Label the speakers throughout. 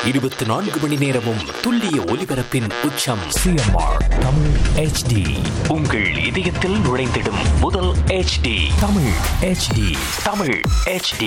Speaker 1: இருபத்தி நான்கு மணி நேரமும் துல்லிய ஒலிபரப்பின் உச்சம்
Speaker 2: சிஎம்ஆர் தமிழ் ஹெச்டி
Speaker 1: உங்கள் இதயத்தில் நுழைந்திடும் முதல் HD
Speaker 2: Tamil HD
Speaker 1: Tamil HD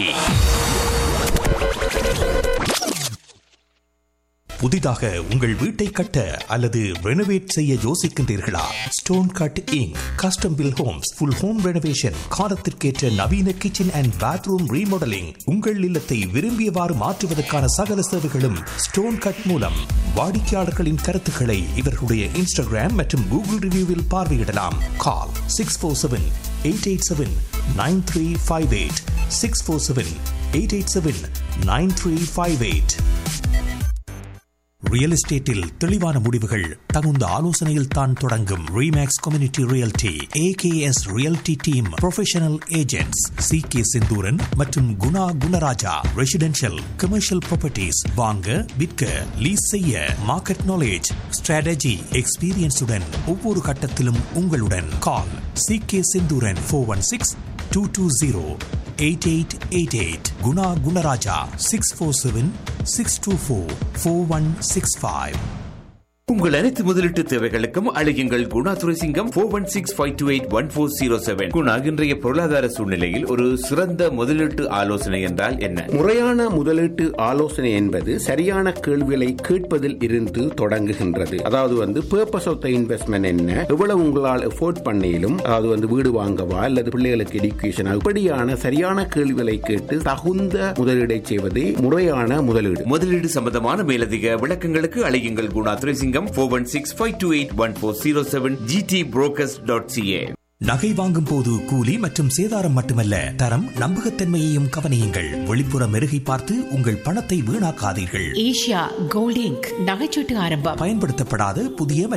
Speaker 3: புதிதாக உங்கள் வீட்டை கட்ட அல்லது ரெனோவேட் செய்ய யோசிக்கின்றீர்களா stone cut Inc custom build homes full home renovation காலத்திற்கேற்ற நவீன கிச்சன் அண்ட் பாத்ரூம் ரீமாடலிங் உங்கள் இல்லத்தை விரும்பியவாறு மாற்றுவதற்கான சகல சேவைகளும் ஸ்டோன் கட் மூலம் வாடிக்கையாளர்களின் கருத்துக்களை இவர்களுடைய இன்ஸ்டாகிராம் மற்றும் கூகுள் ரிவ்யூவில் பார்வையிடலாம் call six four seven eight eight seven nine three five eight six four seven eight eight seven nine three five eight real எஸ்டேட்டில் தெளிவான முடிவுகள் தகுந்த ஆலோசனையில் தான் தொடங்கும் Remax community realty AKS realty team professional agents C K Senthooran மற்றும் Guna Gunaraja residential commercial properties வாங்க விற்க லீஸ் செய்ய மார்க்கெட் நாலேஜ் ஸ்ட்ராட்டஜி எக்ஸ்பீரியன்ஸுடன் ஒவ்வொரு கட்டத்திலும் உங்களுடன் call C K Senthooran four one six two two zero eight eight eight eight Guna Gunaraja six four seven six two four four one six five
Speaker 4: உங்கள் அனைத்து முதலீட்டு தேவைகளுக்கும் அழையுங்கள் Guna Duraisingam four one six five two eight one four zero seven Guna இன்றைய பொருளாதார சூழ்நிலையில் ஒரு சிறந்த முதலீட்டு ஆலோசனை என்றால் என்ன
Speaker 5: முறையான முதலீட்டு ஆலோசனை என்பது சரியான கேள்விகளை கேட்பதில் இருந்து தொடங்குகின்றது அதாவது வந்து பர்பஸ் ஆஃப் த இன்வெஸ்ட்மெண்ட் என்ன எவ்வளவு உங்களால் எஃபோர்ட் பண்ணியிலும் அதாவது வந்து வீடு வாங்கவா அல்லது பிள்ளைகளுக்கு எடுக்கேஷன் இப்படியான சரியான கேள்விகளை கேட்டு தகுந்த முதலீடை செய்வதே முறையான முதலீடு
Speaker 4: முதலீடு சம்பந்தமான மேலதிக விளக்கங்களுக்கு அழையுங்கள் Guna Duraisingam four one six five two eight one four zero seven GT brokers dot CA
Speaker 3: நகை வாங்கும் போது கூலி மற்றும் சேதாரம் மட்டுமல்ல தரம் நம்பகத்தன்மையையும் கவனியுங்கள் வெளிப்புற மெருகை பார்த்து உங்கள் பணத்தை வீணாக்காதீர்கள்
Speaker 6: ஏஷியா கோல்ட் இங்க் நகைச்சீட்டு ஆரம்பம்
Speaker 3: பயன்படுத்தப்படாத புதிய